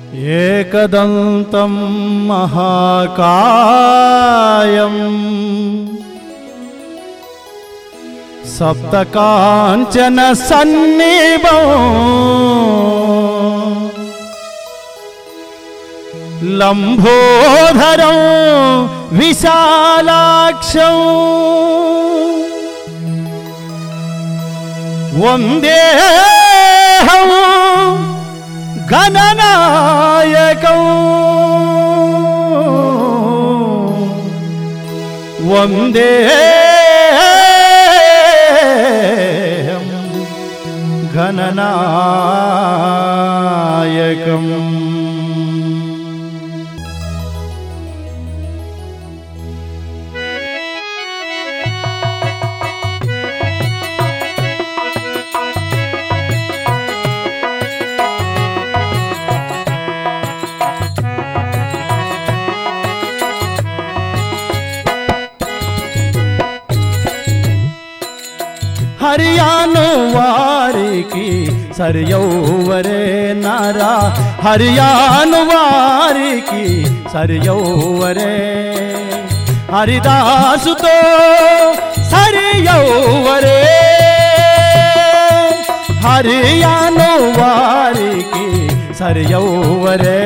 एकदन्तं महाकायम् सप्तकाञ्चन सन्निभो लम्भोधरं विशालाक्षौ वन्देऽहं गणनायकौ वन्दे गणनायकम् హరియాను వారికి సరియౌవరే నారా హరియాను వారికి సరియౌవరే హరిదాసుతో సరియౌవరే హరియాను వారికి సరియౌవరే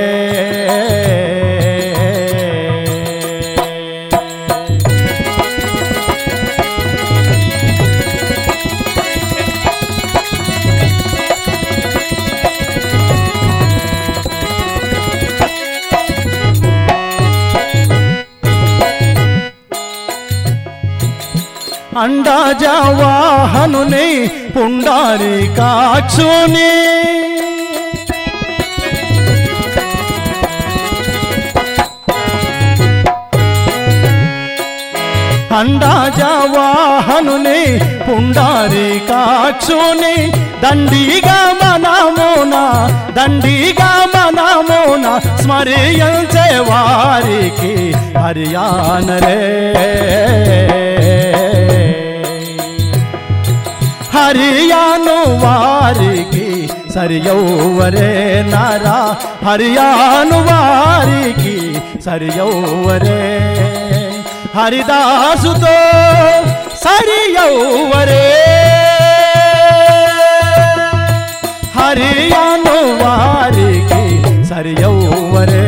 అండాజవాహనుని పుండారి కాక్షుని అండాజవాహనుని పుండారి కాక్షుని దండిగా మనమున దండిగా మనమున స్మరించే వారికి హరియానరే హరియాను వారికి సరియౌవరే నారా హరియాను వారికి సరియౌవరే హరిదాసుతో సరియౌవరే హరియాను వారికి సరియౌవరే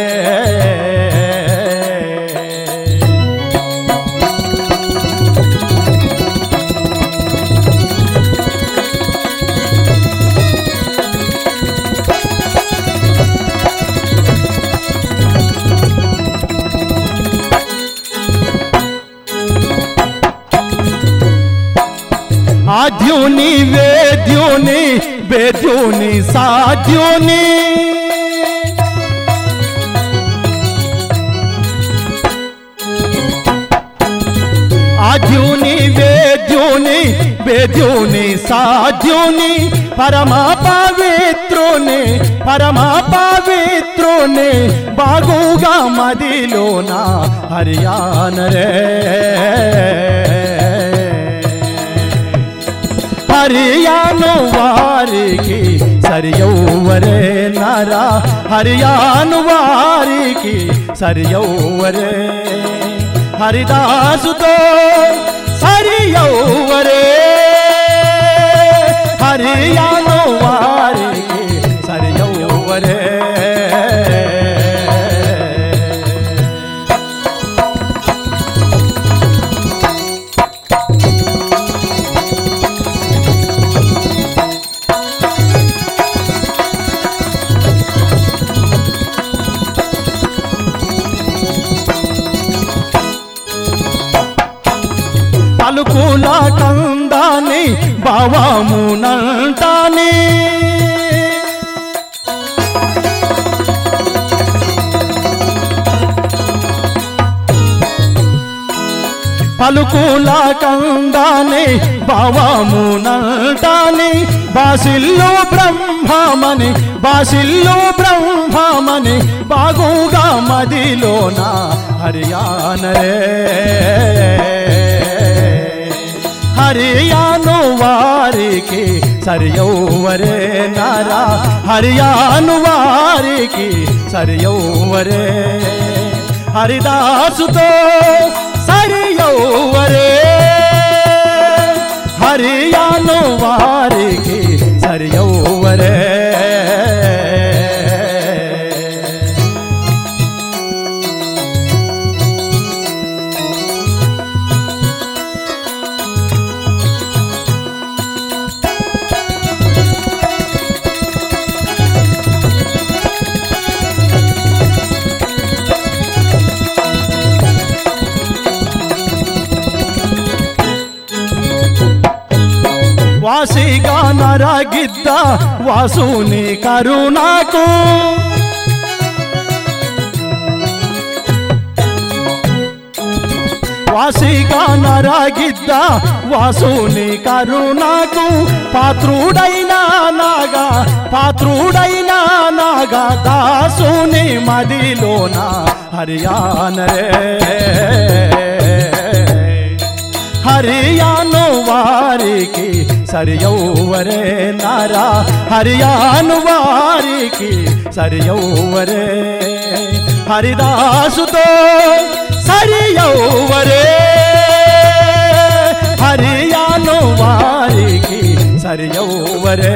ఆద్యుని వేద్యుని వేద్యుని సాధ్యుని ఆద్యుని వేద్యుని వేద్యుని సాధ్యుని పరమ పవిత్రుని పరమ పవిత్రుని బాగుగా మదిలోన హరియానరే హరియాను వారికి సరియౌవరే నరా హరియాను వారికి సరియౌవరే హరిదాసుతో సరియౌవరే హరియాను వారికి సరియౌవరే పలుకుల కందాని భావమునంటాని పలుకుల కందాని భావమునంటాని బాసిల్లు బ్రహ్మమని బాసిల్లు బ్రహ్మమని బాగుగా మదిలోన హరియానరే హరియాను వారికి సరియౌవరే నరా హరియాను వారికి సరియౌవరే హరిదాసుతో సరియౌవరే హరియాను వారికి సరియౌవరే వాసిగా నరగిద్ద వాసుని కరుణకు వాసిగా నరగిద్ద వాసుని కరుణకు పాత్రుడైన నాగా పాత్రుడైన నాగా దాసుని మదిలోన హరియానరే హరియాను వారికి సరియౌవరే నారా హరియాను వారికి సరియౌవరే హరిదాసుతో సరియౌవరే హరియాను వారికి సరియౌవరే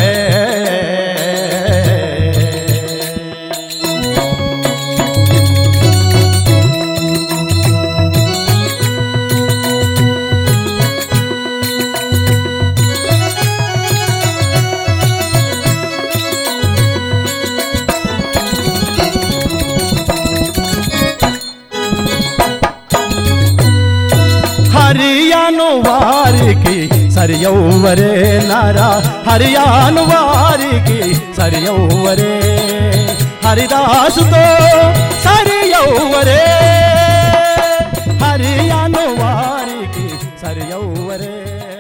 హరియాను వారికి సరియౌవరే నరా హరియాను వారికి సరియౌవరే హరిదాసుతో సరియౌవరే హరియాను వారికి సరియౌవరే